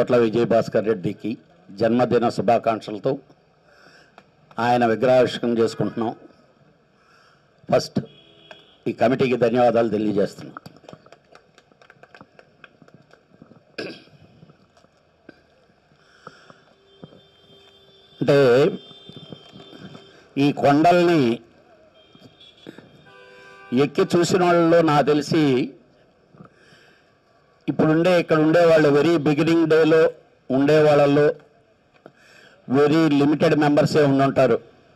కొట్ల విజయభాస్కర్ రెడ్డికి జన్మదిన శుభాకాంక్షలతో ఆయన విగ్రహావిష్కరణ చేసుకుంటున్నాం ఫస్ట్ ఈ కమిటీకి ధన్యవాదాలు తెలియజేస్తున్నాం అంటే ఈ కొండల్ని ఎక్కి చూసిన వాళ్ళు నాకు తెలిసి ఇప్పుడుండే ఇక్కడ ఉండే వాళ్ళు వెరీ బిగినింగ్ డేలో ఉండే వాళ్ళలో వెరీ లిమిటెడ్ మెంబర్సే ఉండుంటారు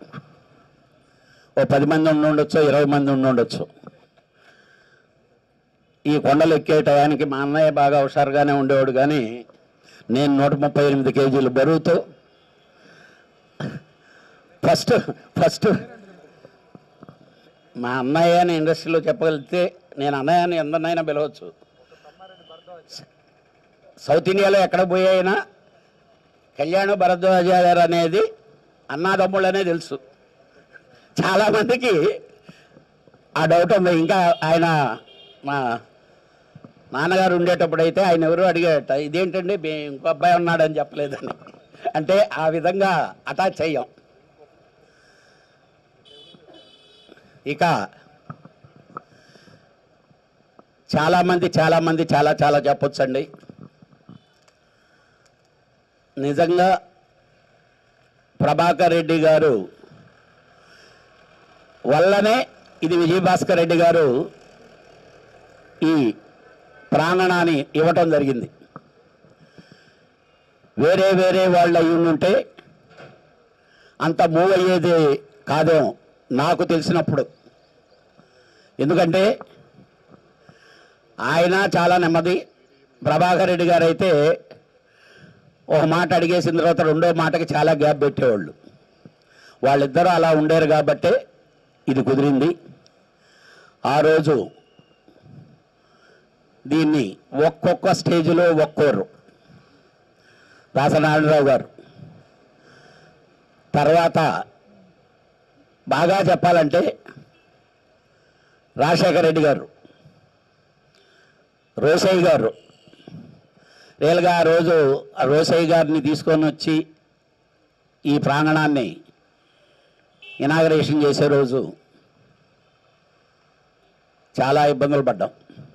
ఓ పది మంది ఉండి ఉండొచ్చు ఇరవై మంది ఉండి ఉండొచ్చు ఈ కొండలు ఎక్కే టయానికి మా అన్నయ్య బాగా హుషారుగానే ఉండేవాడు కానీ నేను నూట ముప్పై ఎనిమిది కేజీలు బరువుతో ఫస్ట్ ఫస్ట్ మా అన్నయ్య అని ఇండస్ట్రీలో చెప్పగలిగితే నేను అన్నయ్య అని ఎందరినైనా పిలవచ్చు సౌత్ ఇండియాలో ఎక్కడ పోయినా కళ్యాణ భరద్వాజ గారు అనేది అన్నాదమ్ముళ్ళనే తెలుసు చాలామందికి ఆ డౌట్ ఉంది ఇంకా ఆయన మా నాన్నగారు ఉండేటప్పుడు అయితే ఆయన ఎవరు అడిగేట ఇదేంటండి మీ ఇంకో అబ్బాయి ఉన్నాడని చెప్పలేదని అంటే ఆ విధంగా అటాచ్ అయ్యాం ఇక చాలామంది చాలామంది చాలా చాలా చెప్పొచ్చండి నిజంగా ప్రభాకర్ రెడ్డి గారు వల్లనే ఇది విజయభాస్కర్ రెడ్డి గారు ఈ ప్రాంగణాన్ని ఇవ్వటం జరిగింది వేరే వేరే వాళ్ళు అయి ఉంటే అంత మూవ్ అయ్యేది కాదేమో నాకు తెలిసినప్పుడు ఎందుకంటే ఆయన చాలా నెమ్మది ప్రభాకర్ రెడ్డి గారు అయితే ఒక మాట అడిగేసిన తర్వాత రెండో మాటకి చాలా గ్యాప్ పెట్టేవాళ్ళు వాళ్ళిద్దరూ అలా ఉండేరు కాబట్టే ఇది కుదిరింది ఆ రోజు దీన్ని ఒక్కొక్క స్టేజ్లో ఒక్కోరు దాసనారాయణరావు గారు తర్వాత బాగా చెప్పాలంటే రాజశేఖర రెడ్డి గారు రోసయ్య గారు రియల్గా ఆ రోజు ఆ రోసయ్య గారిని తీసుకొని వచ్చి ఈ ప్రాంగణాన్ని ఇనాగరేషన్ చేసే రోజు చాలా ఇబ్బందులు పడ్డాం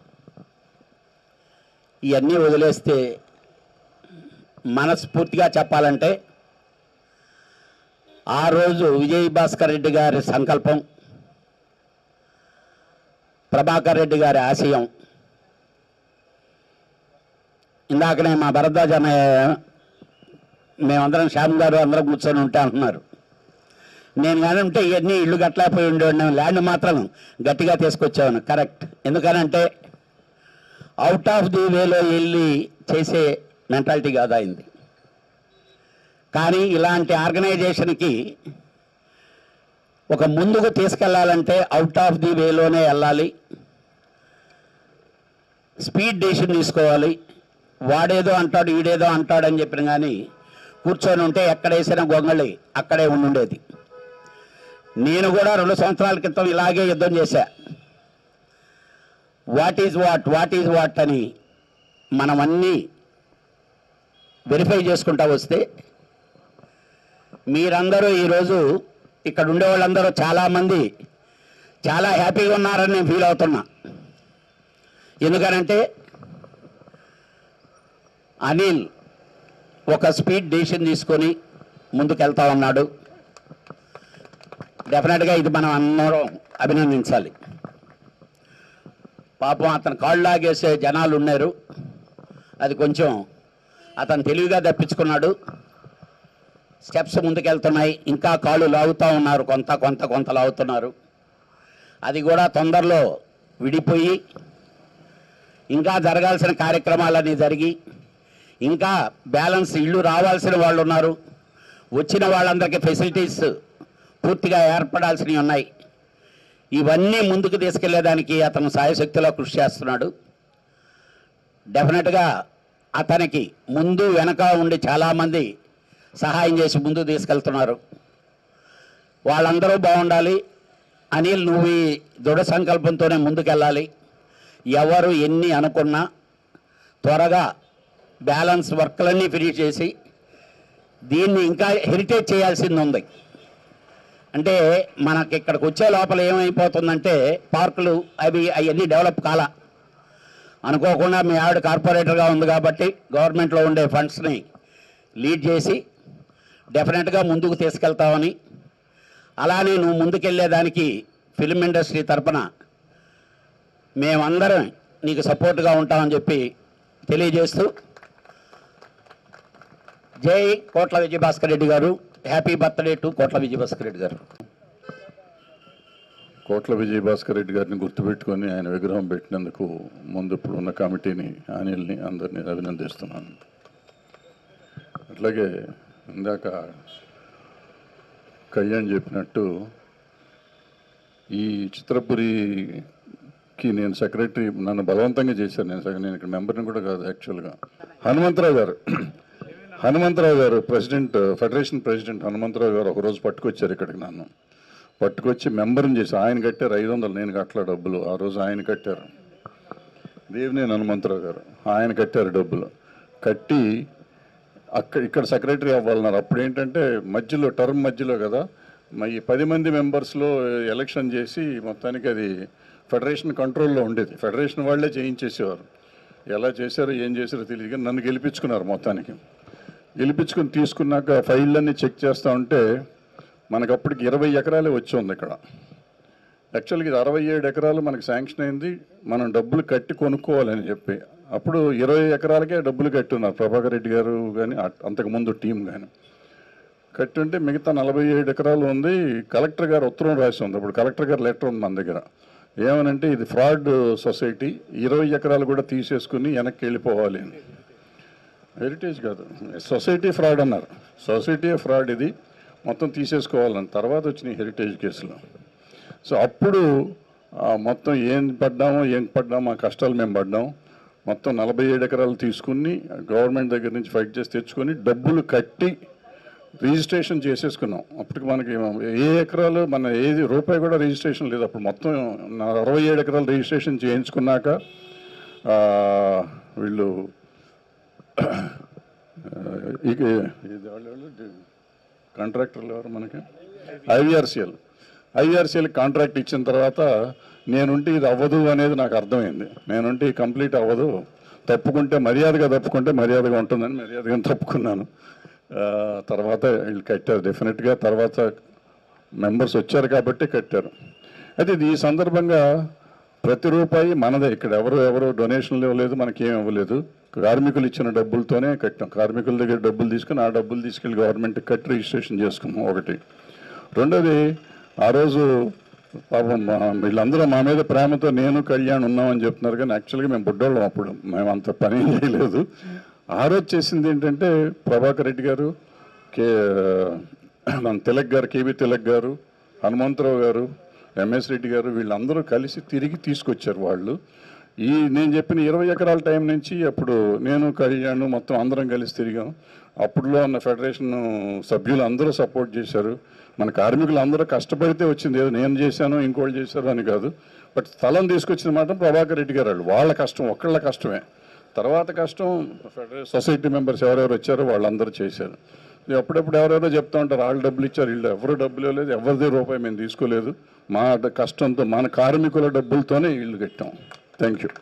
ఇవన్నీ వదిలేస్తే మనస్ఫూర్తిగా చెప్పాలంటే ఆ రోజు విజయ్ భాస్కర్ రెడ్డి గారి సంకల్పం ప్రభాకర్ రెడ్డి గారి ఆశయం ఇందాకనే మా భరద్వాజ అన్నయ్య మేమందరం శ్యామ్ గారు అందరం కూర్చొని ఉంటే అంటున్నారు నేను కానీ ఉంటే ఇవన్నీ ఇల్లు గట్లేకపోయి ఉండేవాడిని ల్యాండ్ మాత్రం గట్టిగా తీసుకొచ్చేవాను కరెక్ట్ ఎందుకనంటే అవుట్ ఆఫ్ ది వేలో వెళ్ళి చేసే మెంటాలిటీ కాదు అయింది కానీ ఇలాంటి ఆర్గనైజేషన్కి ఒక ముందుకు తీసుకెళ్లాలంటే అవుట్ ఆఫ్ ది వేలోనే వెళ్ళాలి స్పీడ్ డెసిషన్ తీసుకోవాలి వాడేదో అంటాడు ఈడేదో అంటాడని చెప్పిన కానీ కూర్చొని ఉంటే ఎక్కడ వేసిన గొంగళి అక్కడే ఉండుండేది నేను కూడా రెండు సంవత్సరాల క్రితం ఇలాగే యుద్ధం చేశా what is what what is what అని మనం అన్నీ వెరిఫై చేసుకుంటా వస్తే మీరందరూ ఈరోజు ఇక్కడ ఉండే వాళ్ళందరూ చాలామంది చాలా హ్యాపీగా ఉన్నారని నేను ఫీల్ అవుతున్నా ఎందుకనంటే అనిల్ ఒక స్పీడ్ డెసిషన్ తీసుకొని ముందుకెళ్తా ఉన్నాడు డెఫినెట్గా ఇది మనం అందరం అభినందించాలి పాపం అతను కాళ్ళు లాగేసే జనాలు ఉన్నారు అది కొంచెం అతను తెలివిగా తప్పించుకున్నాడు స్టెప్స్ ముందుకెళ్తున్నాయి ఇంకా కాళ్ళు లాగుతూ ఉన్నారు కొంత కొంత కొంత లాగుతున్నారు అది కూడా తొందరలో విడిపోయి ఇంకా జరగాల్సిన కార్యక్రమాలన్నీ జరిగి ఇంకా బ్యాలెన్స్ ఇల్లు రావాల్సిన వాళ్ళు ఉన్నారు వచ్చిన వాళ్ళందరికీ ఫెసిలిటీస్ పూర్తిగా ఏర్పడాల్సినవి ఉన్నాయి ఇవన్నీ ముందుకు తీసుకెళ్లేదానికి అతను సాయశక్తిలో కృషి చేస్తున్నాడు డెఫినెట్గా అతనికి ముందు వెనక ఉండి చాలామంది సహాయం చేసి ముందుకు తీసుకెళ్తున్నారు వాళ్ళందరూ బాగుండాలి అనిల్ నువ్వు ఈ దృఢ సంకల్పంతోనే ముందుకెళ్ళాలి ఎవరు ఎన్ని అనుకున్నా త్వరగా బ్యాలెన్స్ వర్క్లన్నీ ఫినిష్ చేసి దీన్ని ఇంకా హెరిటేజ్ చేయాల్సింది ఉంది అంటే మనకి ఇక్కడికి వచ్చే లోపల ఏమైపోతుందంటే పార్కులు అవి అవన్నీ డెవలప్ కాల అనుకోకుండా మీ ఆవిడ కార్పొరేటర్గా ఉంది కాబట్టి గవర్నమెంట్లో ఉండే ఫండ్స్ని లీడ్ చేసి డెఫినెట్గా ముందుకు తీసుకెళ్తామని అలానే నువ్వు ముందుకెళ్ళేదానికి ఫిలిం ఇండస్ట్రీ తరపున మేమందరం నీకు సపోర్ట్గా ఉంటామని చెప్పి తెలియజేస్తూ జై కోట్ల విజయభాస్కర్ రెడ్డి గారు హ్యాపీ బర్త్డే టు కోట్ల విజయభాస్కర్ రెడ్డి గారు కోట్ల విజయభాస్కర్ రెడ్డి గారిని గుర్తుపెట్టుకొని ఆయన విగ్రహం పెట్టినందుకు ముందు ఇప్పుడు ఉన్న కమిటీని అనిల్ని అందరినీ అభినందిస్తున్నాను అట్లాగే ఇందాక కళ్యాణ్ చెప్పినట్టు ఈ చిత్రపురికి నేను సెక్రటరీ నన్ను బలవంతంగా చేశాను నేను సెక్ర- నేను ఇక్కడ మెంబర్ని కూడా కాదు యాక్చువల్గా హనుమంతరావు గారు హనుమంతరావు గారు ప్రెసిడెంట్ ఫెడరేషన్ ప్రెసిడెంట్ హనుమంతరావు గారు ఒకరోజు పట్టుకొచ్చారు ఇక్కడికి నన్ను పట్టుకొచ్చి మెంబర్ని చేసి ఆయన కట్టారు ఐదు వందలు నేను కట్టలే డబ్బులు ఆ రోజు ఆయన కట్టారు దేవినేని హనుమంతరావు గారు ఆయన కట్టారు డబ్బులు కట్టి అక్కడ ఇక్కడ సెక్రటరీ అవ్వాలన్నారు అప్పుడు ఏంటంటే మధ్యలో టర్మ్ మధ్యలో కదా మరి ఈ పది మంది మెంబర్స్లో ఎలక్షన్ చేసి మొత్తానికి అది ఫెడరేషన్ కంట్రోల్లో ఉండేది ఫెడరేషన్ వాళ్ళే చేయించేసేవారు ఎలా చేశారో ఏం చేశారో తెలియదు కానీ నన్ను గెలిపించుకున్నారు మొత్తానికి గెలిపించుకుని తీసుకున్నాక ఫైళ్ళన్నీ చెక్ చేస్తూ ఉంటే మనకు అప్పటికి ఇరవై ఎకరాలే వచ్చి ఉంది ఇక్కడ యాక్చువల్గా ఇది అరవై ఏడు ఎకరాలు మనకి శాంక్షన్ అయింది మనం డబ్బులు కట్టి కొనుక్కోవాలని చెప్పి అప్పుడు ఇరవై ఎకరాలకే డబ్బులు కట్టి ఉన్నారు ప్రభాకర్ రెడ్డి గారు కానీ అంతకుముందు టీం కానీ కట్టి ఉంటే మిగతా నలభై ఏడు ఎకరాలు ఉంది కలెక్టర్ గారు ఉత్తరం రాసి ఉంది అప్పుడు కలెక్టర్ గారు లెటర్ ఉంది మన దగ్గర ఏమనంటే ఇది ఫ్రాడ్ సొసైటీ ఇరవై ఎకరాలు కూడా తీసేసుకుని వెనక్కి వెళ్ళిపోవాలి అని హెరిటేజ్ కాదు సొసైటీ ఫ్రాడ్ అన్నారు సొసైటీ ఫ్రాడ్ ఇది మొత్తం తీసేసుకోవాలని తర్వాత వచ్చిన హెరిటేజ్ కేసులో సో అప్పుడు ఆ, మొత్తం ఏం పడ్డామో ఏం పడ్డామో ఆ కష్టాలు మేము పడ్డాం మొత్తం నలభై ఏడు ఎకరాలు తీసుకుని గవర్నమెంట్ దగ్గర నుంచి ఫైట్ చేసి తెచ్చుకొని డబ్బులు కట్టి రిజిస్ట్రేషన్ చేసేసుకున్నాం అప్పటికి మనకి ఏ ఎకరాలు మన ఏది రూపాయి కూడా రిజిస్ట్రేషన్ లేదు అప్పుడు మొత్తం నా అరవై ఏడు ఎకరాలు రిజిస్ట్రేషన్ చేయించుకున్నాక ఆ, వీళ్ళు ఇక ఇది వాళ్ళు ఎవరు? కాంట్రాక్టర్లు ఎవరు మనకి ఐవీఆర్సీఎల్ ఐవీఆర్సీఎల్ కాంట్రాక్ట్ ఇచ్చిన తర్వాత నేనుంటే ఇది అవ్వదు అనేది నాకు అర్థమైంది నేనుంటే ఇది కంప్లీట్ అవ్వదు తప్పుకుంటే మర్యాదగా తప్పుకుంటే మర్యాదగా ఉంటుందని మర్యాదగా తప్పుకున్నాను ఆ, తర్వాత వీళ్ళు కట్టారు డెఫినెట్గా తర్వాత మెంబర్స్ వచ్చారు కాబట్టి కట్టారు అయితే ఇది ఈ సందర్భంగా ప్రతి రూపాయి మనదే ఇక్కడ ఎవరు ఎవరు డొనేషన్లు ఇవ్వలేదు మనకేం ఇవ్వలేదు కార్మికులు ఇచ్చిన డబ్బులతోనే కట్టాం కార్మికుల దగ్గర డబ్బులు తీసుకుని ఆ డబ్బులు తీసుకెళ్ళి గవర్నమెంట్ కట్టి రిజిస్ట్రేషన్ చేసుకున్నాం ఒకటి రెండోది ఆ రోజు పాపం మా- వీళ్ళందరూ మా మీద ప్రేమతో నేను కళ్యాణ్ ఉన్నామని చెప్తున్నారు కానీ యాక్చువల్గా మేము బుడ్డోళ్ళం అప్పుడు మేము అంత పని ఏం చేయలేదు ఆ రోజు చేసింది ఏంటంటే ప్రభాకర్ రెడ్డి గారు కే మన తిలక్ గారు కేవీ తిలక్ గారు హనుమంతరావు గారు ఎంఎస్ రెడ్డి గారు వీళ్ళందరూ కలిసి తిరిగి తీసుకొచ్చారు వాళ్ళు ఈ నేను చెప్పిన ఇరవై ఎకరాల టైం నుంచి అప్పుడు నేను కళ్యాణ్ మొత్తం అందరం కలిసి తిరిగాం అప్పుడులో ఉన్న ఫెడరేషన్ సభ్యులు అందరూ సపోర్ట్ చేశారు మన కార్మికులు అందరూ కష్టపడితే వచ్చింది ఏదో నేను చేశాను ఇంకోళ్ళు చేశారు అని కాదు బట్ స్థలం తీసుకొచ్చిన మాట ప్రభాకర్ రెడ్డి గారు వాళ్ళు వాళ్ళ కష్టం ఒక్కళ్ళ కష్టమే తర్వాత కష్టం ఫెడరే సొసైటీ మెంబర్స్ ఎవరెవరు వచ్చారో వాళ్ళందరూ చేశారు ఇది అప్పుడప్పుడు ఎవరెవరో చెప్తా ఉంటారు వాళ్ళు డబ్బులు ఇచ్చారు వీళ్ళు ఎవరు డబ్బులు ఇవ్వలేదు ఎవరిది రూపాయి మేము తీసుకోలేదు మా డ- కష్టంతో మన కార్మికుల డబ్బులతోనే ఇల్లు కట్టాం థ్యాంక్ యూ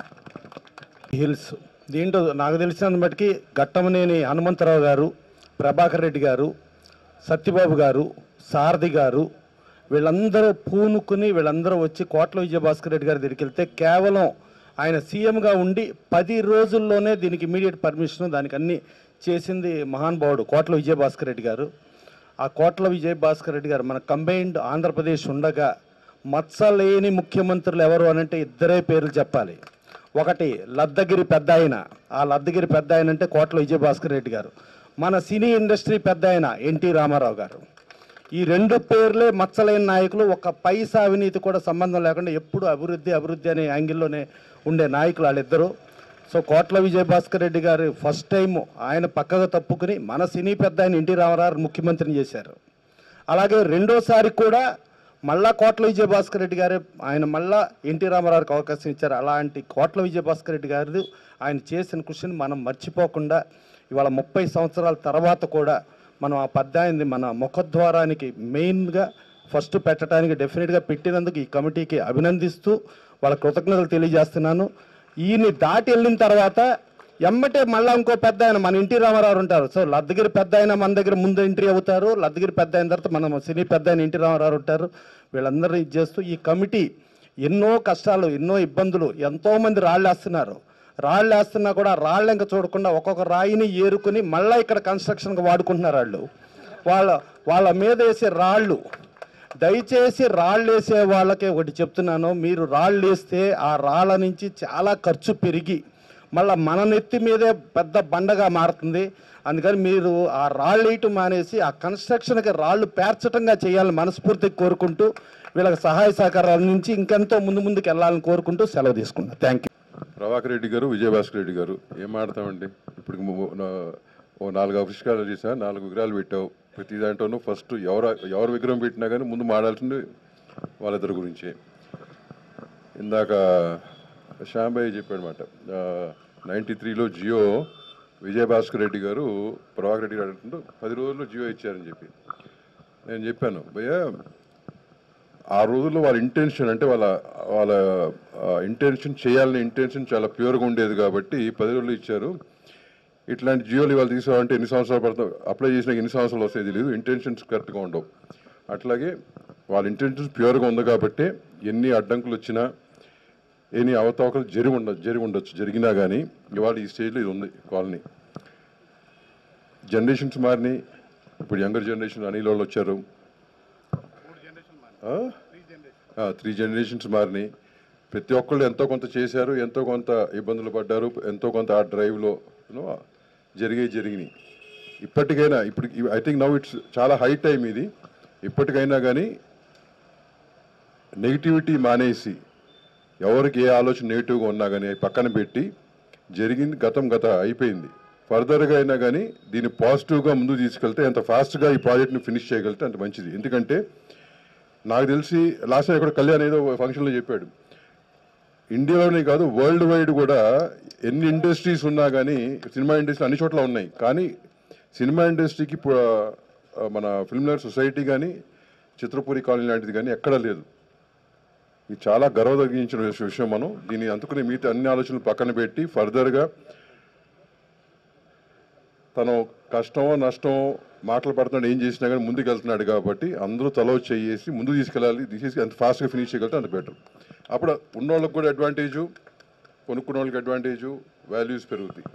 హిల్స్ దీంట్లో నాకు తెలిసినంత మటుకి ఘట్టమనేని హనుమంతరావు గారు ప్రభాకర్ రెడ్డి గారు సత్యబాబు గారు సారథి గారు వీళ్ళందరూ పూనుకుని వీళ్ళందరూ వచ్చి కోట్ల విజయభాస్కర్ రెడ్డి గారి దగ్గరికి వెళ్తే కేవలం ఆయన సీఎంగా ఉండి పది రోజుల్లోనే దీనికి ఇమీడియట్ పర్మిషన్ దానికి అన్ని చేసింది మహానుభావుడు కోట్ల విజయభాస్కర్ రెడ్డి గారు ఆ కోట్ల విజయభాస్కర్ రెడ్డి గారు మన కంబైన్డ్ ఆంధ్రప్రదేశ్ ఉండగా మత్సలేని ముఖ్యమంత్రులు ఎవరు అనంటే ఇద్దరే పేర్లు చెప్పాలి ఒకటి లద్దగిరి పెద్ద ఆయన ఆ లద్దగిరి పెద్ద ఆయన అంటే కోట్ల విజయభాస్కర్ రెడ్డి గారు మన సినీ ఇండస్ట్రీ పెద్ద ఆయన ఎన్టీ రామారావు గారు ఈ రెండు పేర్లే మచ్చలేని నాయకులు ఒక పైసా అవినీతి కూడా సంబంధం లేకుండా ఎప్పుడు అభివృద్ధి అభివృద్ధి అనే యాంగిల్లోనే ఉండే నాయకులు వాళ్ళిద్దరూ సో కోట్ల విజయభాస్కర్ రెడ్డి గారు ఫస్ట్ టైం ఆయన పక్కగా తప్పుకుని మన సినీ పెద్ద ఆయన ఎన్టీ రామారావు ముఖ్యమంత్రిని చేశారు అలాగే రెండోసారి కూడా మళ్ళా కోట్ల విజయభాస్కర్ రెడ్డి గారే ఆయన మళ్ళా ఎన్టీ రామారావుకి అవకాశం ఇచ్చారు అలాంటి కోట్ల విజయభాస్కర్ రెడ్డి గారు ఆయన చేసిన కృషిని మనం మర్చిపోకుండా ఇవాళ ముప్పై సంవత్సరాల తర్వాత కూడా మనం ఆ పద్దాయింది మన ముఖద్వారానికి మెయిన్గా ఫస్ట్ పెట్టడానికి డెఫినెట్గా పెట్టినందుకు ఈ కమిటీకి అభినందిస్తూ వాళ్ళ కృతజ్ఞతలు తెలియజేస్తున్నాను ఈయన్ని దాటి వెళ్ళిన తర్వాత ఎమ్మటే మళ్ళా ఇంకో పెద్ద ఆయన మన ఎన్టీ రామారావు ఉంటారు సో లద్దగిరి పెద్ద ఆయన మన దగ్గర ముందు ఎంట్రీ అవుతారు లద్దగిరి పెద్ద అయిన తర్వాత మన సినీ పెద్ద ఆయన ఎన్టీ రామారావు ఉంటారు వీళ్ళందరినీ ఇది చేస్తూ ఈ కమిటీ ఎన్నో కష్టాలు ఎన్నో ఇబ్బందులు ఎంతోమంది రాళ్ళు వేస్తున్నారు రాళ్ళు వేస్తున్నా కూడా రాళ్ళు ఇంకా చూడకుండా ఒక్కొక్క రాయిని ఏరుకుని మళ్ళీ ఇక్కడ కన్స్ట్రక్షన్కి వాడుకుంటున్నారు వాళ్ళు వాళ్ళ వాళ్ళ మీద వేసే రాళ్ళు దయచేసి రాళ్ళు వేసే వాళ్ళకే ఒకటి చెప్తున్నాను మీరు రాళ్ళు వేస్తే ఆ రాళ్ళ నుంచి చాలా ఖర్చు పెరిగి మళ్ళీ మన నెత్తి మీదే పెద్ద బండగా మారుతుంది అందుకని మీరు ఆ రాళ్ళు వేయటం మానేసి ఆ కన్స్ట్రక్షన్కి రాళ్ళు పేర్చటంగా చేయాలని మనస్ఫూర్తిగా కోరుకుంటూ వీళ్ళకి సహాయ సహకారాల నుంచి ఇంకెంతో ముందు ముందుకు వెళ్ళాలని కోరుకుంటూ సెలవు తీసుకున్నాను థ్యాంక్ యూ ప్రభాకర్ రెడ్డి గారు విజయభాస్కర్ రెడ్డి గారు ఏం ఆడతామండి ఇప్పుడు ము- నా- ఓ నాలుగు ఆవిష్కారాలు చేసా నాలుగు విగ్రహాలు పెట్టావు ప్రతి దాంట్లోనూ ఫస్ట్ ఎవరు ఎవరు విగ్రహం పెట్టినా కానీ ముందు మాడాల్సింది వాళ్ళిద్దరి గురించే ఇందాక శ్యాంబాయి చెప్పాడు అనమాట నైంటీ త్రీలో జియో విజయభాస్కర్ రెడ్డి గారు ప్రభాకర్ రెడ్డి గారు అంటుంటూ పది రోజుల్లో జియో ఇచ్చారని చెప్పి నేను చెప్పాను భయ్యా ఆ రోజుల్లో వాళ్ళ ఇంటెన్షన్ అంటే వాళ్ళ వాళ్ళ ఇంటెన్షన్ చేయాలనే ఇంటెన్షన్ చాలా ప్యూర్గా ఉండేది కాబట్టి పది రోజులు ఇచ్చారు ఇట్లాంటి జియోలు ఇవాళ తీసుకోవాలంటే ఎన్ని సంవత్సరాలు పడుతుంది అప్లై చేసినా ఎన్ని సంవత్సరాలు వస్తాయి తెలియదు ఇంటెన్షన్స్ కరెక్ట్గా ఉండవు అట్లాగే వాళ్ళ ఇంటెన్షన్స్ ప్యూర్గా ఉంది కాబట్టి ఎన్ని అడ్డంకులు వచ్చినా ఎన్ని అవతవకలు జరిగి ఉండ జరిగి ఉండొచ్చు జరిగినా కానీ ఇవాళ ఈ స్టేజ్లో ఇది ఉంది కాలనీ జనరేషన్స్ మారినాయి ఇప్పుడు యంగర్ జనరేషన్ అనిల్ వాళ్ళు వచ్చారు త్రీ జనరేషన్స్ మారినాయి ప్రతి ఒక్కళ్ళు ఎంతో కొంత చేశారు ఎంతో కొంత ఇబ్బందులు పడ్డారు ఎంతో కొంత ఆ డ్రైవ్లో జరిగే జరిగినాయి ఇప్పటికైనా ఇప్పుడు ఐ థింక్ నవ్ ఇట్స్ చాలా హై టైం ఇది ఇప్పటికైనా కానీ నెగిటివిటీ మానేసి ఎవరికి ఏ ఆలోచన నెగిటివ్గా ఉన్నా కానీ అవి పక్కన పెట్టి జరిగింది గతం గత అయిపోయింది ఫర్దర్గా అయినా కానీ దీన్ని పాజిటివ్గా ముందుకు తీసుకెళ్తే ఎంత ఫాస్ట్గా ఈ ప్రాజెక్ట్ని ఫినిష్ చేయగలిగితే అంత మంచిది ఎందుకంటే నాకు తెలిసి లాస్ట్ టైం ఇక్కడ కళ్యాణ్ ఏదో ఫంక్షన్లో చెప్పాడు ఇండియాలోనే కాదు వరల్డ్ వైడ్ కూడా ఎన్ని ఇండస్ట్రీస్ ఉన్నా కానీ సినిమా ఇండస్ట్రీ అన్ని చోట్ల ఉన్నాయి కానీ సినిమా ఇండస్ట్రీకి ఇప్పుడు ఆ, మన ఫిల్మ్నర్ సొసైటీ కానీ చిత్రపూరి కాలనీ లాంటిది కానీ ఎక్కడా లేదు ఇది చాలా గర్వదగించిన విష- విషయం మనం దీన్ని అందుకుని మిగతా అన్ని ఆలోచనలు పక్కన పెట్టి ఫర్దర్గా తను కష్టమో నష్టమో మాటలు పడుతున్నాడు ఏం చేసినా కానీ ముందుకు వెళ్తున్నాడు కాబట్టి అందరూ తలో చేసి ముందుకు తీసుకెళ్ళాలి తీసేసి అంత ఫాస్ట్గా ఫినిష్ చేయగలిగితే అంత బెటర్ అప్పుడు ఉన్న వాళ్ళకి కూడా అడ్వాంటేజు కొనుక్కున్న వాళ్ళకి అడ్వాంటేజు వాల్యూస్ పెరుగుతాయి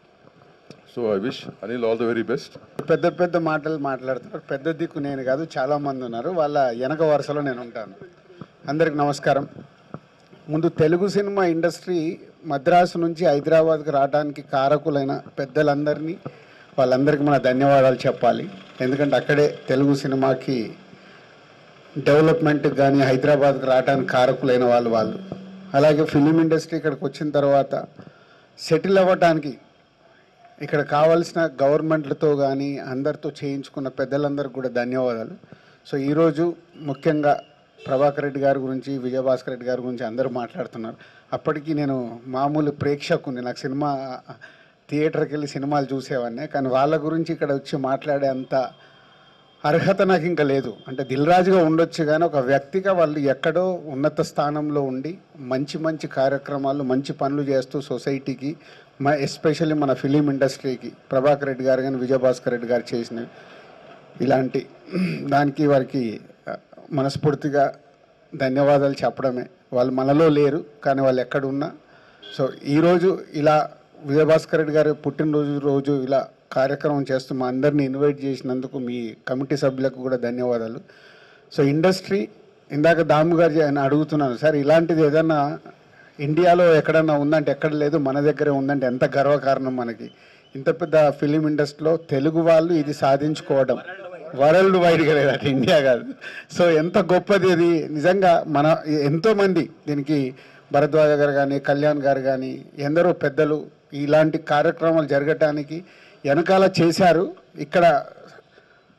so I wish Anil all the very best పెద్ద పెద్ద మాటలు మాట్లాడుతున్నారు పెద్ద దిక్కు నేను కాదు చాలా మంది ఉన్నారు వాళ్ళ వెనక వరుసలో నేను ఉంటాను అందరికి నమస్కారం ముందు తెలుగు సినిమా ఇండస్ట్రీ మద్రాసు నుంచి హైదరాబాద్కి రావడానికి కారకులైన పెద్దలందరినీ వాళ్ళందరికీ మన ధన్యవాదాలు చెప్పాలి ఎందుకంటే అక్కడే తెలుగు సినిమాకి డెవలప్మెంట్కి కానీ హైదరాబాద్కి రావడానికి కారకులైన వాళ్ళు వాళ్ళు అలాగే ఫిలిం ఇండస్ట్రీ ఇక్కడికి వచ్చిన తర్వాత సెటిల్ అవ్వటానికి ఇక్కడ కావాల్సిన గవర్నమెంట్లతో కానీ అందరితో చేయించుకున్న పెద్దలందరికీ కూడా ధన్యవాదాలు సో ఈరోజు ముఖ్యంగా ప్రభాకర్ రెడ్డి గారి గురించి విజయభాస్కర్ రెడ్డి గారి గురించి అందరూ మాట్లాడుతున్నారు అప్పటికి నేను మామూలు ప్రేక్షకుని నాకు సినిమా థియేటర్కి వెళ్ళి సినిమాలు చూసేవాడిని కానీ వాళ్ళ గురించి ఇక్కడ వచ్చి మాట్లాడే అంత అర్హత నాకు ఇంకా లేదు అంటే దిల్ రాజుగా ఉండొచ్చు కానీ ఒక వ్యక్తిగా వాళ్ళు ఎక్కడో ఉన్నత స్థానంలో ఉండి మంచి మంచి కార్యక్రమాలు మంచి పనులు చేస్తూ సొసైటీకి మ ఎస్పెషల్లీ మన ఫిలిం ఇండస్ట్రీకి ప్రభాకర్ రెడ్డి గారు కానీ విజయభాస్కర్ రెడ్డి గారు చేసినవి ఇలాంటి దానికి వారికి ఆ, మనస్ఫూర్తిగా ధన్యవాదాలు చెప్పడమే వాళ్ళు మనలో లేరు కానీ వాళ్ళు ఎక్కడున్నా సో ఈరోజు ఇలా విజయభాస్కర్ రెడ్డి గారి పుట్టినరోజు రోజు ఇలా కార్యక్రమం చేస్తూ మా అందరినీ ఇన్వైట్ చేసినందుకు మీ కమిటీ సభ్యులకు కూడా ధన్యవాదాలు సో ఇండస్ట్రీ ఇందాక దాము గారు ఆయన అడుగుతున్నాను సార్ ఇలాంటిది ఏదన్నా ఇండియాలో ఎక్కడన్నా ఉందంటే ఎక్కడ లేదు మన దగ్గరే ఉందంటే ఎంత గర్వకారణం మనకి ఇంత పెద్ద ఫిలిం ఇండస్ట్రీలో తెలుగు వాళ్ళు ఇది సాధించుకోవడం వరల్డ్ వైడ్గా లేదు అటు ఇండియా కాదు సో ఎంత గొప్పది ఇది నిజంగా మన ఎంతోమంది దీనికి భరద్వాజ గారు కానీ కళ్యాణ్ గారు కానీ ఎందరో పెద్దలు ఇలాంటి కార్యక్రమాలు జరగటానికి వెనకాల చేశారు ఇక్కడ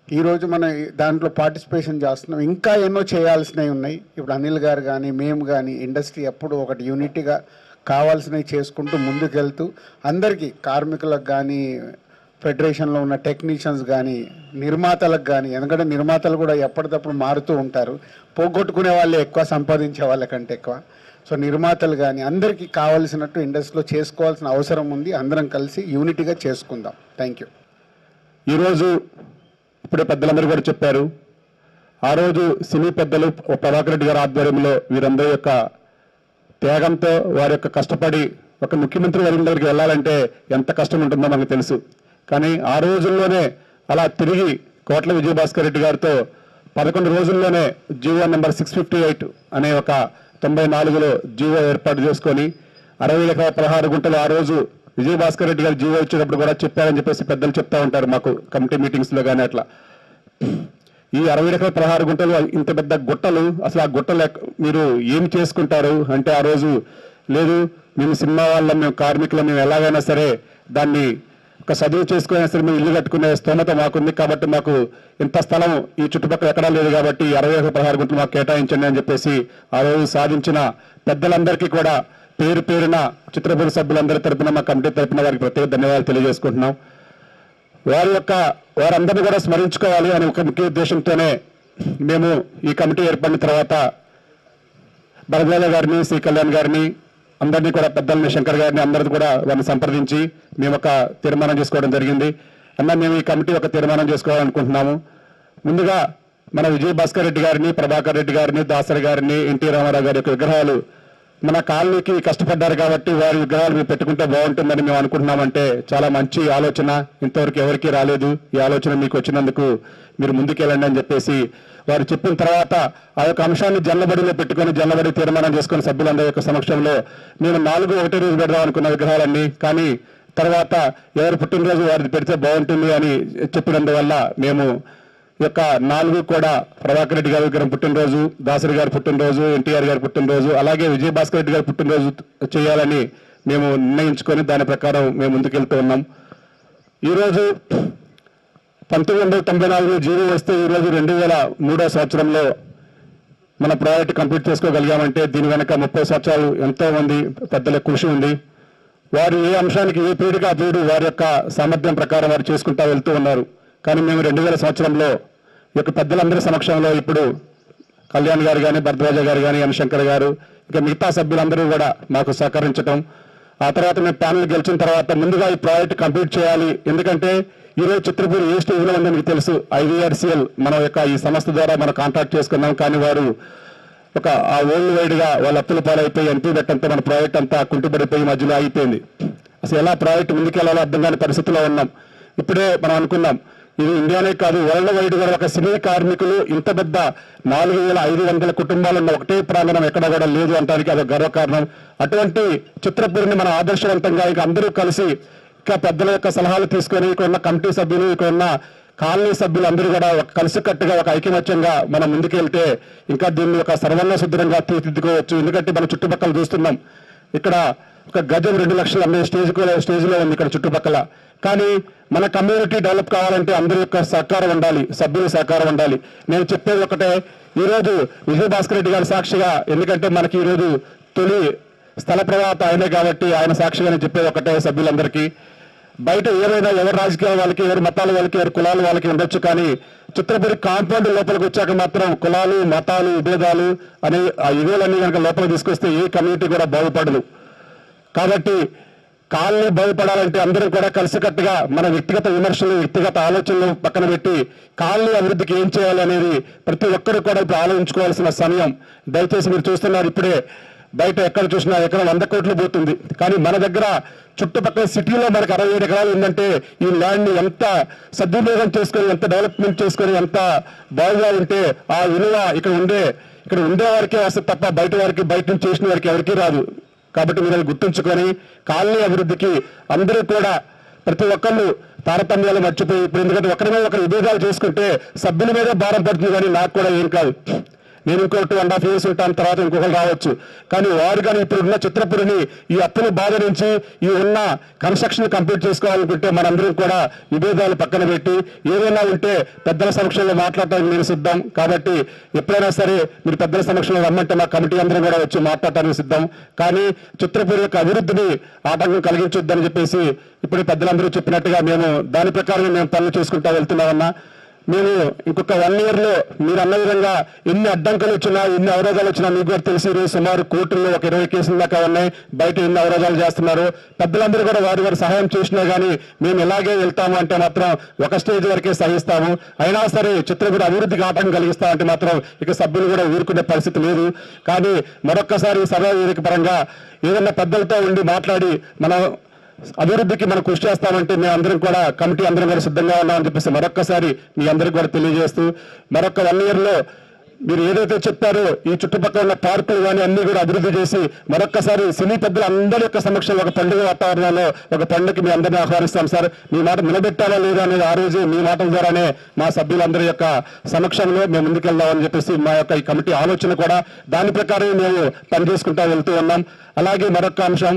ఈరోజు మనం ఈ దాంట్లో పార్టిసిపేషన్ చేస్తున్నాం ఇంకా ఎన్నో చేయాల్సినవి ఉన్నాయి ఇప్పుడు అనిల్ గారు కానీ మేము కానీ ఇండస్ట్రీ ఎప్పుడు ఒకటి యూనిటీగా కావాల్సినవి చేసుకుంటూ ముందుకెళ్తూ అందరికీ కార్మికులకు కానీ ఫెడరేషన్లో ఉన్న టెక్నీషియన్స్ కానీ నిర్మాతలకు కానీ ఎందుకంటే నిర్మాతలు కూడా ఎప్పటికప్పుడు మారుతూ ఉంటారు పోగొట్టుకునే వాళ్ళే ఎక్కువ సంపాదించే వాళ్ళకంటే ఎక్కువ సో నిర్మాతలు కానీ అందరికీ కావాల్సినట్టు ఇండస్ట్రీలో చేసుకోవాల్సిన అవసరం ఉంది అందరం కలిసి యూనిటీగా చేసుకుందాం థ్యాంక్ యూ ఈరోజు ఇప్పుడే పెద్దలందరూ కూడా చెప్పారు ఆ రోజు సినీ పెద్దలు ప్రభాకర్ రెడ్డి గారి ఆధ్వర్యంలో వీరందరి యొక్క త్యాగంతో వారి యొక్క కష్టపడి ఒక ముఖ్యమంత్రి వర్గం దగ్గరికి వెళ్ళాలంటే ఎంత కష్టం ఉంటుందో మనకు తెలుసు కానీ ఆ రోజుల్లోనే అలా తిరిగి కోట్ల విజయభాస్కర్ రెడ్డి గారితో పదకొండు రోజుల్లోనే GO number six fifty eight అనే ఒక తొంభై నాలుగులో జీవో ఏర్పాటు చేసుకొని అరవై లక్షల పదహారు గుంటలు ఆ రోజు విజయభాస్కర్ రెడ్డి గారు జీవో ఇచ్చేటప్పుడు కూడా చెప్పారని చెప్పేసి పెద్దలు చెప్తా ఉంటారు మాకు కమిటీ మీటింగ్స్లో కానీ అట్లా ఈ అరవై ఎకరాల పదహారు గుంటలు ఇంత పెద్ద గుట్టలు అసలు ఆ గుట్టలు ఎక్క- మీరు ఏం చేసుకుంటారు అంటే ఆ రోజు లేదు మేము సినిమా వాళ్ళం మేము కార్మికులం మేము ఎలాగైనా సరే దాన్ని ఒక చదువు చేసుకునే సరే మేము ఇల్లు కట్టుకునే స్తోమత మాకుంది కాబట్టి మాకు ఇంత స్థలం ఈ చుట్టుపక్కల ఎక్కడా లేదు కాబట్టి ఈ అరవై ఎకరాల పదహారు గుంటలు మాకు కేటాయించండి అని చెప్పేసి ఆ రోజు సాధించిన పెద్దలందరికీ కూడా పేరు పేరున చిత్రపూరి సభ్యులందరి తరపున మా కమిటీ తరపున వారికి ప్రత్యేక ధన్యవాదాలు తెలియజేసుకుంటున్నాం వారి యొక్క వారందరినీ కూడా స్మరించుకోవాలి అనే ఒక ముఖ్య ఉద్దేశంతోనే మేము ఈ కమిటీ ఏర్పడిన తర్వాత భరద్వాజ గారిని శ్రీ కళ్యాణ్ గారిని అందరినీ కూడా పెద్దల్ని శంకర్ గారిని అందరిని కూడా వారిని సంప్రదించి మేము ఒక తీర్మానం చేసుకోవడం జరిగింది అన్న మేము ఈ కమిటీ ఒక తీర్మానం చేసుకోవాలనుకుంటున్నాము ముందుగా మన విజయ్ భాస్కర్ రెడ్డి గారిని ప్రభాకర్ రెడ్డి గారిని దాసరి గారిని ఎన్టీ రామారావు గారి యొక్క విగ్రహాలు మన కాలనీకి కష్టపడ్డారు కాబట్టి వారి విగ్రహాలు మేము పెట్టుకుంటే బాగుంటుందని మేము అనుకుంటున్నామంటే చాలా మంచి ఆలోచన ఇంతవరకు ఎవరికీ రాలేదు ఈ ఆలోచన మీకు వచ్చినందుకు మీరు ముందుకెళ్ళండి అని చెప్పేసి వారు చెప్పిన తర్వాత ఆ యొక్క అంశాన్ని జల్లబడిలో పెట్టుకొని జల్లబడి తీర్మానం చేసుకున్న సభ్యులందరి యొక్క సమక్షంలో మేము నాలుగు ఒకటే రోజు పెడదాం అనుకున్న విగ్రహాలన్నీ కానీ తర్వాత ఎవరి పుట్టినరోజు వారిది పెడితే బాగుంటుంది అని చెప్పినందువల్ల మేము ఈ యొక్క నాలుగు కూడా ప్రభాకర్ రెడ్డి గారి విగ్రహం పుట్టినరోజు దాసరి గారి పుట్టినరోజు ఎన్టీఆర్ గారి పుట్టినరోజు అలాగే విజయభాస్కర్ రెడ్డి గారి పుట్టినరోజు చేయాలని మేము నిర్ణయించుకొని దాని ప్రకారం మేము ముందుకెళ్తూ ఉన్నాం ఈరోజు పంతొమ్మిది వందల తొంభై నాలుగు జీవో వస్తే ఈరోజు రెండు వేల మూడో సంవత్సరంలో మన ప్రాజెక్ట్ కంప్లీట్ చేసుకోగలిగామంటే దీని వెనక ముప్పై సంవత్సరాలు ఎంతో మంది పెద్దల కృషి ఉంది వారు ఏ అంశానికి ఏ పీడిగా ఆ పీడు వారి యొక్క సామర్థ్యం ప్రకారం వారు చేసుకుంటా వెళ్తూ ఉన్నారు కానీ మేము రెండు వేల సంవత్సరంలో ఈ యొక్క పెద్దలందరి సమక్షంలో ఇప్పుడు కళ్యాణ్ గారు కానీ భరద్వాజ గారు కానీ ఎన్ శంకర్ గారు ఇక మిగతా సభ్యులందరూ కూడా మాకు సహకరించటం ఆ తర్వాత మేము ప్యానల్ గెలిచిన తర్వాత ముందుగా ఈ ప్రాజెక్ట్ కంప్లీట్ చేయాలి ఎందుకంటే ఈ రోజు చిత్రపూర్ ఏ స్టేజ్లో ఉందో మీకు తెలుసు ఐవీఆర్సీఎల్ మన యొక్క ఈ సంస్థ ద్వారా మనం కాంటాక్ట్ చేసుకున్నాం కానీ వారు ఒక ఆ వరల్డ్ వైడ్ గా వాళ్ళ అప్పుల పాలైపోయి ఎంపీ పెట్టంతో మన ప్రాజెక్ట్ అంతా కుంటుపడిపోయి మధ్యలో ఆగిపోయింది అసలు ఎలా ప్రాజెక్ట్ ముందుకెళ్లాలో అర్థం కాని పరిస్థితిలో ఉన్నాం ఇప్పుడే మనం అనుకున్నాం ఇది ఇండియానే కాదు వరల్డ్ వైడ్ గా ఒక సినీ కార్మికులు ఇంత పెద్ద నాలుగు వేల ఐదు వందల కుటుంబాలు ఉన్న ఒకటే ప్రాంగణం ఎక్కడ కూడా లేదు అంటానికి అదొక గర్వకారణం అటువంటి చిత్రపూరిని మనం ఆదర్శవంతంగా ఇక అందరూ కలిసి ఇంకా పెద్దల యొక్క సలహాలు తీసుకొని ఇక్కడ ఉన్న కమిటీ సభ్యులు ఇక్కడ ఉన్న కాలనీ సభ్యులు అందరూ కూడా ఒక కలిసికట్టుగా ఒక ఐకమత్యంగా మనం ముందుకెళ్తే ఇంకా దీన్ని ఒక సర్వంగా సుదృఢంగా తీర్చిదిద్దుకోవచ్చు ఎందుకంటే మనం చుట్టుపక్కల చూస్తున్నాం ఇక్కడ ఒక గజం రెండు లక్షలు అమ్మే స్టేజ్ స్టేజ్లో ఉంది ఇక్కడ చుట్టుపక్కల కానీ మన కమ్యూనిటీ డెవలప్ కావాలంటే అందరి యొక్క సహకారం ఉండాలి సభ్యుల సహకారం ఉండాలి నేను చెప్పేది ఒకటే ఈరోజు విజయ భాస్కర్ రెడ్డి గారి సాక్షిగా ఎందుకంటే మనకి ఈరోజు తొలి స్థల ప్రవాత ఆయనే కాబట్టి ఆయన సాక్షిగా నేను చెప్పేది ఒకటే సభ్యులందరికీ బయట ఏవైనా ఎవరి రాజకీయ వాళ్ళకి ఎవరి మతాల వాళ్ళకి ఎవరి కులాల వాళ్ళకి ఉండొచ్చు కానీ చిత్రపురి కాంపౌండ్ లోపలికి వచ్చాక మాత్రం కులాలు మతాలు విభేదాలు అనే ఆ ఇవేలన్నీ కనుక లోపలికి తీసుకొస్తే ఏ కమ్యూనిటీ కూడా బాగుపడదు కాబట్టి కాలనీ బాగుపడాలంటే అందరం కూడా కలిసికట్టుగా మన వ్యక్తిగత విమర్శలు వ్యక్తిగత ఆలోచనలు పక్కన పెట్టి కాలనీ అభివృద్ధికి ఏం చేయాలి అనేది ప్రతి ఒక్కరు కూడా ఇప్పుడు ఆలోచించుకోవాల్సిన సమయం దయచేసి మీరు చూస్తున్నారు ఇప్పుడే బయట ఎక్కడ చూసినా ఎక్కడ వంద కోట్లు పోతుంది కానీ మన దగ్గర చుట్టుపక్కల సిటీలో మనకు అరవై ఏడు ఎకరాలు ఉందంటే ఈ ల్యాండ్ ని ఎంత సద్వినియోగం చేసుకొని ఎంత డెవలప్మెంట్ చేసుకొని ఎంత బాగుగా ఉంటే ఆ విలువ ఇక్కడ ఉండే ఇక్కడ ఉండే వారికే వస్తుంది తప్ప బయట వారికి బయట నుంచి చేసిన వారికి ఎవరికీ రాదు కాబట్టి మీరు అది గుర్తుంచుకొని కాలనీ అభివృద్ధికి అందరూ కూడా ప్రతి ఒక్కళ్ళు తారతమ్యాలు మర్చిపోయి ఇప్పుడు ఎందుకంటే ఒకరి మీద ఒకరు విభేదాలు చేసుకుంటే సభ్యుల మీద భారం పడుతుంది కానీ నాకు కూడా ఏం కాదు నేను ఇంకో టూ అండ్ హాఫ్ ఇయర్స్ ఉంటాను తర్వాత ఇంకొకరు రావచ్చు కానీ వారు కానీ ఇప్పుడు ఉన్న చిత్రపురిని ఈ అప్పుల బాధ నుంచి ఈ ఉన్న కన్స్ట్రక్షన్ కంప్లీట్ చేసుకోవాలనుకుంటే మనందరం కూడా విభేదాలు పక్కన పెట్టి ఏదైనా ఉంటే పెద్దల సమక్షంలో మాట్లాడటానికి నేను సిద్ధం కాబట్టి ఎప్పుడైనా సరే మీరు పెద్దల సమక్షంలో రమ్మంటే మా కమిటీ అందరం కూడా వచ్చి మాట్లాడటానికి సిద్ధం కానీ చిత్రపూర్ యొక్క అభివృద్ధిని ఆటంకం కలిగించొద్దని చెప్పేసి ఇప్పుడు పెద్దలందరూ చెప్పినట్టుగా మేము దాని ప్రకారం మేము పనులు చేసుకుంటా వెళ్తున్నామన్నా మేము ఇంకొక వన్ ఇయర్ లో మీరు అన్న విధంగా ఎన్ని అడ్డంకులు వచ్చినా ఎన్ని అవరోధాలు వచ్చినా మీకు కూడా తెలిసి ఈరోజు సుమారు కోర్టుల్లో ఒక ఇరవై కేసుల దాకా ఉన్నాయి బయట ఎన్ని అవరోధాలు చేస్తున్నారు పెద్దలందరూ కూడా వారి వారి సహాయం చేసినా కానీ మేము ఇలాగే వెళ్తాము అంటే మాత్రం ఒక స్టేజ్ వరకే సహిస్తాము అయినా సరే చిత్రకూడ అభివృద్ధికి ఆటంకం కలిగిస్తామంటే మాత్రం ఇక సభ్యులు కూడా ఊరుకునే పరిస్థితి లేదు కానీ మరొక్కసారి సభా వేదిక పరంగా ఏదన్నా పెద్దలతో ఉండి మాట్లాడి మనం అభివృద్ధికి మనం కృషి చేస్తామంటే మేము అందరం కూడా కమిటీ అందరం కూడా సిద్ధంగా ఉన్నామని చెప్పేసి మరొక్కసారి మీ అందరికి కూడా తెలియజేస్తూ మరొక వన్ ఇయర్ లో మీరు ఏదైతే చెప్పారో ఈ చుట్టుపక్కల ఉన్న పార్కులు కానీ అన్ని కూడా అభివృద్ధి చేసి మరొక్కసారి సినీ పెద్దలు అందరి యొక్క సమక్షంలో ఒక పండుగ వాతావరణంలో ఒక పండుగకి మీ అందరినీ ఆహ్వానిస్తాం సార్ మీ మాట నిలబెట్టాలా లేదా అనేది ఆ రోజు మీ మాటల ద్వారానే మా సభ్యులందరి యొక్క సమక్షంలో మేము ముందుకెళ్దామని చెప్పేసి మా యొక్క ఈ కమిటీ ఆలోచన కూడా దాని ప్రకారం మేము పనిచేసుకుంటా వెళ్తూ ఉన్నాం అలాగే మరొక అంశం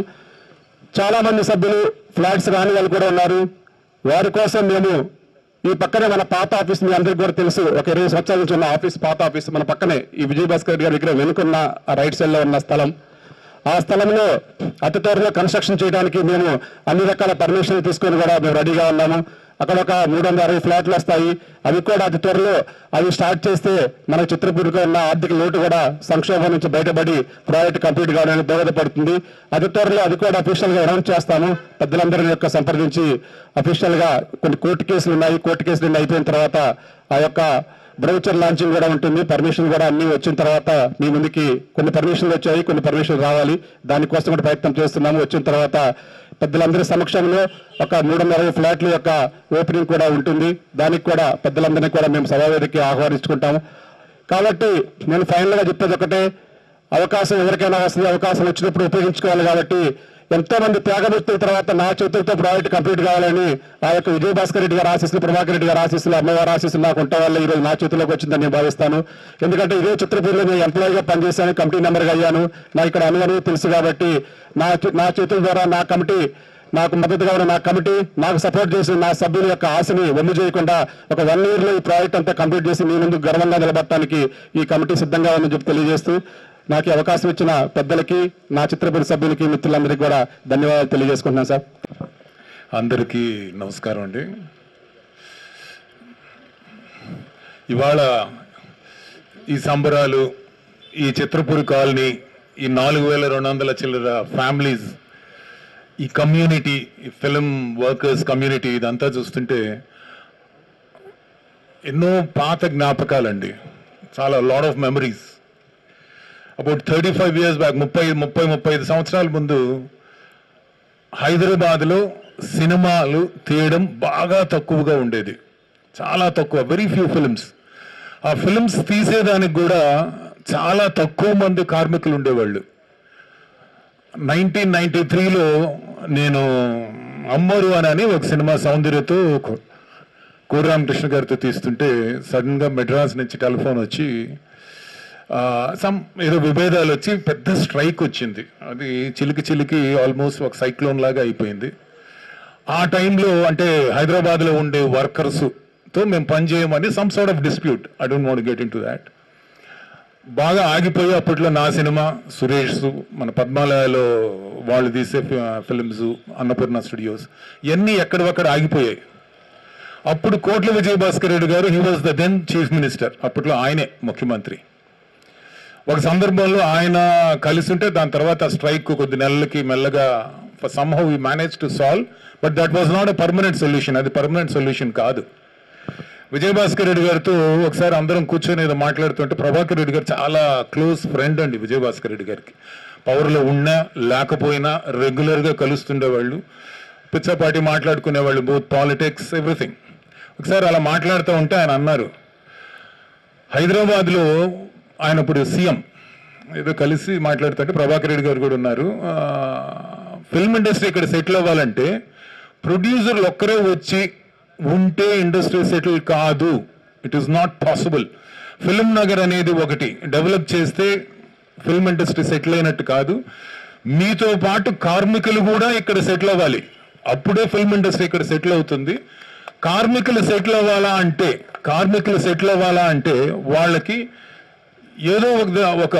చాలా మంది సభ్యులు ఫ్లాట్స్ రాని వాళ్ళు కూడా ఉన్నారు వారి కోసం మేము ఈ పక్కనే మన పాత ఆఫీస్ మీ అందరికీ కూడా తెలుసు ఒక ఇరవై సంవత్సరాల నుంచి ఉన్న ఆఫీస్ పాత ఆఫీస్ మన పక్కనే ఈ విజయ్ భాస్కర్ గారి దగ్గర వెనుకున్న ఆ రైట్ సైడ్ లో ఉన్న స్థలం ఆ స్థలంలో అతి త్వరలో కన్స్ట్రక్షన్ చేయడానికి మేము అన్ని రకాల పర్మిషన్లు తీసుకొని కూడా మేము రెడీగా ఉన్నాము అక్కడ ఒక మూడు వందల అరవై ఫ్లాట్లు వస్తాయి అవి కూడా అతి త్వరలో అవి స్టార్ట్ చేస్తే మన చిత్రపూర్లో ఉన్న ఆర్థిక లోటు కూడా సంక్షోభం నుంచి బయటపడి ప్రాజెక్ట్ కంప్లీట్ కావడానికి దోహదపడుతుంది అతి త్వరలో అది కూడా అఫీషియల్ గా అనౌన్స్ చేస్తాము పెద్దలందరి యొక్క సంప్రదించి అఫీషియల్ గా కొన్ని కోర్టు కేసులు ఉన్నాయి కోర్టు కేసులు అన్ని అయిపోయిన తర్వాత ఆ యొక్క బ్రౌచర్ లాంచింగ్ కూడా ఉంటుంది పర్మిషన్ కూడా అన్ని వచ్చిన తర్వాత మీ ముందుకి కొన్ని పర్మిషన్లు వచ్చాయి కొన్ని పర్మిషన్లు రావాలి దానికోసం కూడా ప్రయత్నం చేస్తున్నాము వచ్చిన తర్వాత పెద్దలందరి సమక్షంలో ఒక మూడు వందల అరవై ఫ్లాట్ల యొక్క ఓపెనింగ్ కూడా ఉంటుంది దానికి కూడా పెద్దలందరినీ కూడా మేము సభావేదికి ఆహ్వానించుకుంటాము కాబట్టి నేను ఫైనల్గా చెప్పేది ఒకటే అవకాశం ఎవరికైనా వస్తుంది అవకాశం వచ్చినప్పుడు ఉపయోగించుకోవాలి కాబట్టి ఎంతో మంది త్యాగమూర్తుల తర్వాత నా చేతులతో ప్రాజెక్ట్ కంప్లీట్ కావాలని ఆ యొక్క విజయ భాస్కర్ రెడ్డి గారు ఆశీస్సులు ప్రభాకర్ రెడ్డి గారు ఆశీస్సులు అమ్మవారి ఆశీస్సులు నాకు ఉండటం వల్ల ఈ రోజు నా చేతిలోకి వచ్చిందని నేను భావిస్తాను ఎందుకంటే ఇదే చిత్రపూర్లో నేను ఎంప్లాయీగా పనిచేశాను కమిటీ మెంబర్గా అయ్యాను నా ఇక్కడ అనువని తెలుసు కాబట్టి నా చే- నా చేతుల ద్వారా నా కమిటీ నాకు మద్దతుగా ఉన్న నా కమిటీ నాకు సపోర్ట్ చేసి నా సభ్యుల యొక్క ఆశని వమ్ము చేయకుండా ఒక వన్ ఇయర్ లో ఈ ప్రాజెక్ట్ అంతా కంప్లీట్ చేసి మీ ముందు గర్వంగా నిలబడటానికి ఈ కమిటీ సిద్ధంగా ఉందని చెప్పి తెలియజేస్తూ నాకు ఈ అవకాశం ఇచ్చిన పెద్దలకి నా చిత్రపూడి సభ్యులకి మిత్రులందరికీ కూడా ధన్యవాదాలు తెలియజేసుకుంటున్నాను సార్ అందరికీ నమస్కారం అండి ఇవాళ ఈ సంబరాలు ఈ చిత్రపూరి కాలనీ ఈ నాలుగు వేల రెండు వందల చిల్లర ఫ్యామిలీస్ ఈ కమ్యూనిటీ ఈ ఫిలిం వర్కర్స్ కమ్యూనిటీ ఇదంతా చూస్తుంటే ఎన్నో పాత జ్ఞాపకాలండి చాలా lot of memories about thirty five years back ముప్పై ముప్పై ముప్పై ఐదు సంవత్సరాల ముందు హైదరాబాద్లో సినిమాలు తీయడం బాగా తక్కువగా ఉండేది చాలా తక్కువ వెరీ ఫ్యూ ఫిల్మ్స్ ఆ ఫిల్మ్స్ తీసేదానికి కూడా చాలా తక్కువ మంది కార్మికులు ఉండేవాళ్ళు నైన్టీన్ నైన్టీ త్రీలో నేను అమ్మరు అని అని ఒక సినిమా సౌందర్యతో కో- కోడి రామకృష్ణ గారితో తీస్తుంటే సడన్గా మెడ్రాస్ నుంచి టెలిఫోన్ వచ్చి సమ్ ఏదో విభేదాలు వచ్చి పెద్ద స్ట్రైక్ వచ్చింది అది చిలికి చిలికి ఆల్మోస్ట్ ఒక సైక్లోన్ లాగా అయిపోయింది ఆ టైంలో అంటే హైదరాబాద్లో ఉండే వర్కర్స్తో మేము పని చేయమని some sort of dispute I don't want get into that బాగా ఆగిపోయి అప్పట్లో నా సినిమా సురేష్ మన పద్మాలయలో వాళ్ళు తీసే ఫిల్మ్స్ అన్నపూర్ణ స్టూడియోస్ ఇవన్నీ ఎక్కడొక్కడ ఆగిపోయాయి అప్పుడు కోట్ల విజయ భాస్కర్ రెడ్డి గారు he was the then chief minister అప్పట్లో ఆయనే ముఖ్యమంత్రి ఒక సందర్భంలో ఆయన కలిసి ఉంటే దాని తర్వాత స్ట్రైక్ కొద్ది నెలలకి మెల్లగా somehow we manage to solve but that was not a permanent solution అది పర్మనెంట్ సొల్యూషన్ కాదు విజయభాస్కర్ రెడ్డి గారితో ఒకసారి అందరం కూర్చొని ఏదో మాట్లాడుతుంటే ప్రభాకర్ రెడ్డి గారు చాలా క్లోజ్ ఫ్రెండ్ అండి విజయభాస్కర్ రెడ్డి గారికి పవర్లో ఉన్నా లేకపోయినా రెగ్యులర్గా కలుస్తుండేవాళ్ళు పిచ్చపాటి మాట్లాడుకునేవాళ్ళు బోత్ పాలిటిక్స్ ఎవ్రీథింగ్ ఒకసారి అలా మాట్లాడుతూ ఉంటే ఆయన అన్నారు హైదరాబాద్లో ఆయన ఇప్పుడు సీఎం ఏదో కలిసి మాట్లాడుతుంటే ప్రభాకర్ రెడ్డి గారు కూడా ఉన్నారు ఆ, ఫిల్మ్ ఇండస్ట్రీ ఇక్కడ సెటిల్ అవ్వాలంటే ప్రొడ్యూసర్లు ఒక్కరే వచ్చి ఉంటే ఇండస్ట్రీ సెటిల్ కాదు it is not possible film Nagar అనేది ఒకటి డెవలప్ చేస్తే ఫిల్మ్ ఇండస్ట్రీ సెటిల్ అయినట్టు కాదు మీతో పాటు కార్మికులు కూడా ఇక్కడ సెటిల్ అవ్వాలి అప్పుడే ఫిల్మ్ ఇండస్ట్రీ ఇక్కడ సెటిల్ అవుతుంది కార్మికులు సెటిల్ అవ్వాలా అంటే కార్మికులు సెటిల్ అవ్వాలా అంటే వాళ్ళకి ఏదో ఒక ఒక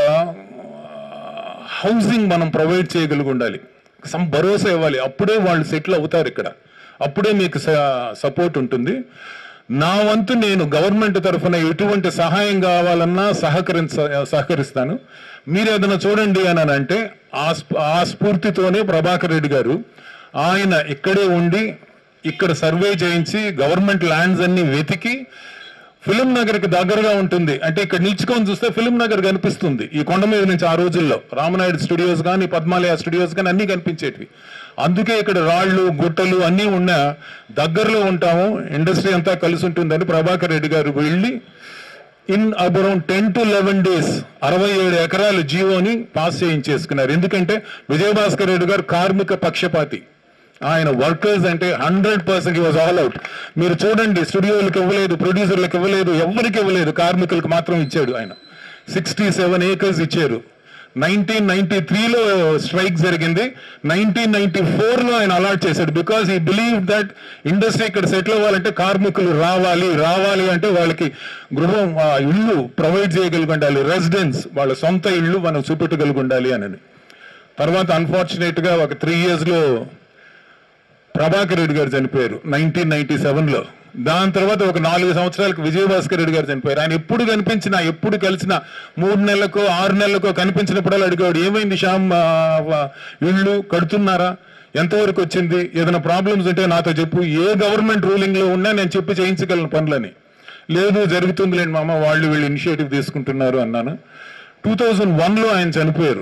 హౌసింగ్ మనం ప్రొవైడ్ చేయగలిగి ఉండాలి సమ్ భరోసా ఇవ్వాలి అప్పుడే వాళ్ళు సెటిల్ అవుతారు ఇక్కడ అప్పుడే మీకు సపోర్ట్ ఉంటుంది నా వంతు నేను గవర్నమెంట్ తరఫున ఎటువంటి సహాయం కావాలన్నా సహకరించ సహకరిస్తాను మీరు ఏదైనా చూడండి అని అంటే ఆ స్ఫ- ఆ స్ఫూర్తితోనే ప్రభాకర్ రెడ్డి గారు ఆయన ఇక్కడే ఉండి ఇక్కడ సర్వే చేయించి గవర్నమెంట్ ల్యాండ్స్ అన్ని వెతికి ఫిలిం నగర్కి దగ్గరగా ఉంటుంది అంటే ఇక్కడ నిల్చుకొని చూస్తే ఫిలిం నగర్ కనిపిస్తుంది ఈ కొండ మీద నుంచి ఆ రోజుల్లో రామనాయుడు స్టూడియోస్ కానీ పద్మాలయ స్టూడియోస్ కానీ అన్ని కనిపించేటివి అందుకే ఇక్కడ రాళ్ళు గుట్టలు అన్నీ ఉన్నా దగ్గరలో ఉంటాము ఇండస్ట్రీ అంతా కలిసి ఉంటుందని ప్రభాకర్ రెడ్డి గారు వెళ్ళి in about ten to eleven days అరవై ఏడు ఎకరాలు జీవోని పాస్ చేయించేసుకున్నారు ఎందుకంటే విజయభాస్కర్ రెడ్డి గారు కార్మిక పక్షపాతి ఆయన వర్కర్స్ అంటే hundred percent was all out మీరు చూడండి స్టూడియోలకు ఇవ్వలేదు ప్రొడ్యూసర్లకు ఇవ్వలేదు ఎవరికి ఇవ్వలేదు కార్మికులకు మాత్రం ఇచ్చాడు ఆయన సిక్స్టీ సెవెన్ ఏకర్స్ ఇచ్చారు నైన్టీన్ నైన్టీ త్రీలో స్ట్రైక్ జరిగింది నైన్టీన్ నైన్టీ ఫోర్లో ఆయన అలాట్ చేశాడు because he believe that industry ఇక్కడ సెటిల్ అవ్వాలంటే కార్మికులు రావాలి రావాలి అంటే వాళ్ళకి గృహం ఆ, ఇల్లు ప్రొవైడ్ చేయగలిగి ఉండాలి రెసిడెన్స్ వాళ్ళ సొంత ఇల్లు మనం చూపెట్టగలిగి ఉండాలి అని తర్వాత అన్ఫార్చునేట్ గా ఒక త్రీ ఇయర్స్ లో ప్రభాకర్ రెడ్డి గారు చనిపోయారు నైన్టీన్ నైన్టీ సెవెన్లో దాని తర్వాత ఒక నాలుగు సంవత్సరాలకు విజయభాస్కర్ రెడ్డి గారు చనిపోయారు ఆయన ఎప్పుడు కనిపించినా ఎప్పుడు కలిసినా మూడు నెలలకో ఆరు నెలలకో కనిపించినప్పుడల్లా అడిగాడు ఏమైంది శ్యామ్ ఆ, ఆ, ఇళ్ళు కడుతున్నారా ఎంతవరకు వచ్చింది ఏదైనా ప్రాబ్లమ్స్ ఉంటే నాతో చెప్పు ఏ గవర్నమెంట్ రూలింగ్ లో ఉన్నా నేను చెప్పి చేయించగలను పనులని లేదు జరుగుతుందిలేండి మామ వాళ్ళు వీళ్ళు ఇనిషియేటివ్ తీసుకుంటున్నారు అన్నాను టూ థౌజండ్ వన్లో ఆయన చనిపోయారు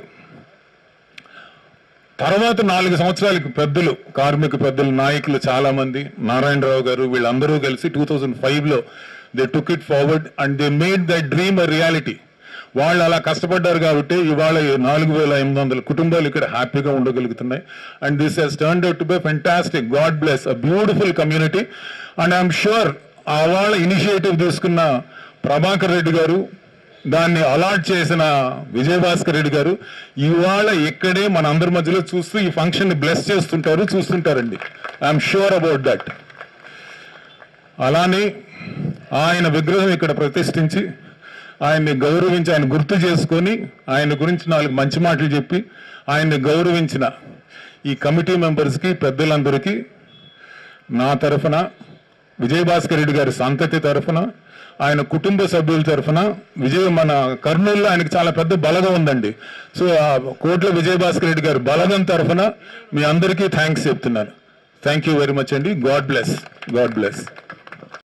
తర్వాత నాలుగు సంవత్సరాలకి పెద్దలు కార్మిక పెద్దలు నాయకులు చాలా మంది నారాయణరావు గారు వీళ్ళందరూ కలిసి టూ థౌజండ్ ఫైవ్ లో they took it forward and they made the dream a reality వాళ్ళు అలా కష్టపడ్డారు కాబట్టి ఇవాళ ఈ నాలుగు వేల ఎనిమిది వందల కుటుంబాలు ఇక్కడ హ్యాపీగా ఉండగలుగుతున్నాయి and this has turn out to be fantastic God bless a beautiful community and I'm sure ఆ వాళ్ళ ఇనిషియేటివ్ తీసుకున్న ప్రభాకర్ రెడ్డి గారు దాన్ని అలాట్ చేసిన విజయభాస్కర్ రెడ్డి గారు ఇవాళ ఇక్కడే మన అందరి మధ్యలో చూస్తూ ఈ ఫంక్షన్ ని బ్లెస్ చేస్తుంటారు చూస్తుంటారండి ఐఎమ్ షూర్ అబౌట్ దట్ అలానే ఆయన విగ్రహం ఇక్కడ ప్రతిష్ఠించి ఆయన్ని గౌరవించి ఆయన గుర్తు చేసుకొని ఆయన గురించి నాలుగు మంచి మాటలు చెప్పి ఆయన్ని గౌరవించిన ఈ కమిటీ మెంబర్స్కి పెద్దలందరికీ నా తరఫున విజయభాస్కర్ రెడ్డి గారి సంతతి తరఫున ఆయన కుటుంబ సభ్యుల తరఫున విజయ మన కర్నూలులో ఆయనకి చాలా పెద్ద బలగం ఉందండి సో ఆ కోట్ల విజయభాస్కర్ రెడ్డి గారి బలగం తరఫున మీ అందరికీ థ్యాంక్స్ చెప్తున్నాను థ్యాంక్ యూ వెరీ మచ్ అండి గాడ్ బ్లెస్ గాడ్ బ్లెస్